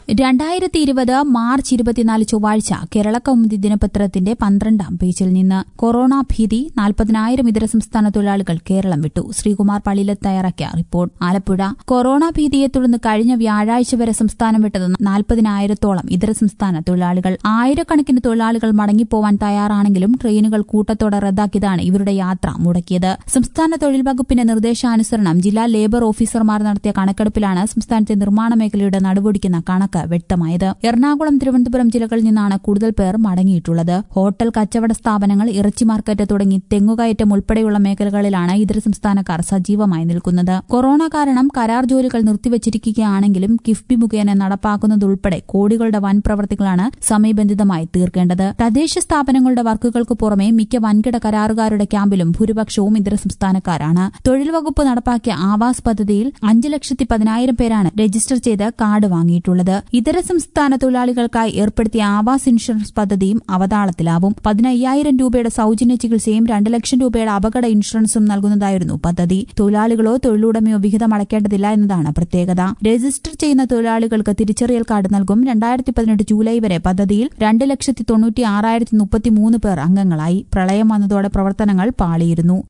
രണ്ടായിരത്തി ഇരുപത് മാർച്ച് ഇരുപത്തിനാല് ചൊവ്വാഴ്ച കേരള കൗമുദി ദിനപത്രത്തിന്റെ പന്ത്രണ്ടാം പേജിൽ നിന്ന് കൊറോണ ഭീതി നാൽപ്പതിനായിരം ഇതര സംസ്ഥാന തൊഴിലാളികൾ കേരളം വിട്ടു ശ്രീകുമാർ പള്ളിയിലത്ത് തയ്യാറാക്കിയ റിപ്പോർട്ട് ആലപ്പുഴ കൊറോണ ഭീതിയെ തുടർന്ന് കഴിഞ്ഞ വ്യാഴാഴ്ച വരെ സംസ്ഥാനം വിട്ടത് നാൽപ്പതിനായിരത്തോളം ഇതര സംസ്ഥാന തൊഴിലാളികൾ ആയിരക്കണക്കിന് തൊഴിലാളികൾ മടങ്ങിപ്പോവാൻ തയ്യാറാണെങ്കിലും ട്രെയിനുകൾ കൂട്ടത്തോടെ റദ്ദാക്കിയതാണ് ഇവരുടെ യാത്ര മുടക്കിയത് സംസ്ഥാന തൊഴിൽ വകുപ്പിന്റെ നിർദ്ദേശാനുസരണം ജില്ലാ ലേബർ ഓഫീസർമാർ നടത്തിയ കണക്കെടുപ്പിലാണ് സംസ്ഥാനത്തെ നിർമ്മാണ മേഖലയുടെ നടുപൊടിക്കുന്ന കണക്ക് വ്യക്തമായത് എറണാകുളം തിരുവനന്തപുരം ജില്ലകളിൽ നിന്നാണ് കൂടുതൽ പേർ മടങ്ങിയിട്ടുള്ളത് ഹോട്ടൽ കച്ചവട സ്ഥാപനങ്ങൾ ഇറച്ചി മാർക്കറ്റ് തുടങ്ങി തെങ്ങുകയറ്റം ഉൾപ്പെടെയുള്ള മേഖലകളിലാണ് ഇതര സംസ്ഥാനക്കാർ സജീവമായി നിൽക്കുന്നത് കൊറോണ കാരണം കരാർ ജോലികൾ നിർത്തിവച്ചിരിക്കുകയാണെങ്കിലും കിഫ്ബി മുഖേന നടപ്പാക്കുന്നതുൾപ്പെടെ കോടികളുടെ വൻ പ്രവർത്തികളാണ് സമയബന്ധിതമായി തീർക്കേണ്ടത് തദ്ദേശ സ്ഥാപനങ്ങളുടെ വർക്കുകൾക്ക് പുറമെ മിക്ക വൻകിട കരാറുകാരുടെ ക്യാമ്പിലും ഭൂരിപക്ഷവും ഇതര സംസ്ഥാനക്കാരാണ് തൊഴിൽ വകുപ്പ് നടപ്പാക്കിയ ആവാസ് പദ്ധതിയിൽ അഞ്ച് ലക്ഷത്തി പതിനായിരം പേരാണ് രജിസ്റ്റർ ചെയ്ത് കാർഡ് വാങ്ങിയിട്ടുള്ളത് ഇതര സംസ്ഥാന തൊഴിലാളികൾക്കായി ഏർപ്പെടുത്തിയ ആവാസ് ഇൻഷുറൻസ് പദ്ധതിയും അവതാളത്തിലാവും പതിനയ്യായിരം രൂപയുടെ സൌജന്യ ചികിത്സയും രണ്ട് ലക്ഷം രൂപയുടെ അപകട ഇൻഷുറൻസും നൽകുന്നതായിരുന്നു പദ്ധതി തൊഴിലാളികളോ തൊഴിലുടമയോ വിഹിതം അടയ്ക്കേണ്ടതില്ല എന്നതാണ് പ്രത്യേകത രജിസ്റ്റർ ചെയ്യുന്ന തൊഴിലാളികൾക്ക് തിരിച്ചറിയൽ കാർഡ് നൽകും രണ്ടായിരത്തി പതിനെട്ട് ജൂലൈ വരെ പദ്ധതിയിൽ രണ്ട് ലക്ഷത്തി തൊണ്ണൂറ്റി ആറായിരത്തി മുപ്പത്തിമൂന്ന് പേർ അംഗങ്ങളായി പ്രളയം വന്നതോടെ പ്രവർത്തനങ്ങൾ പാളിയിരുന്നു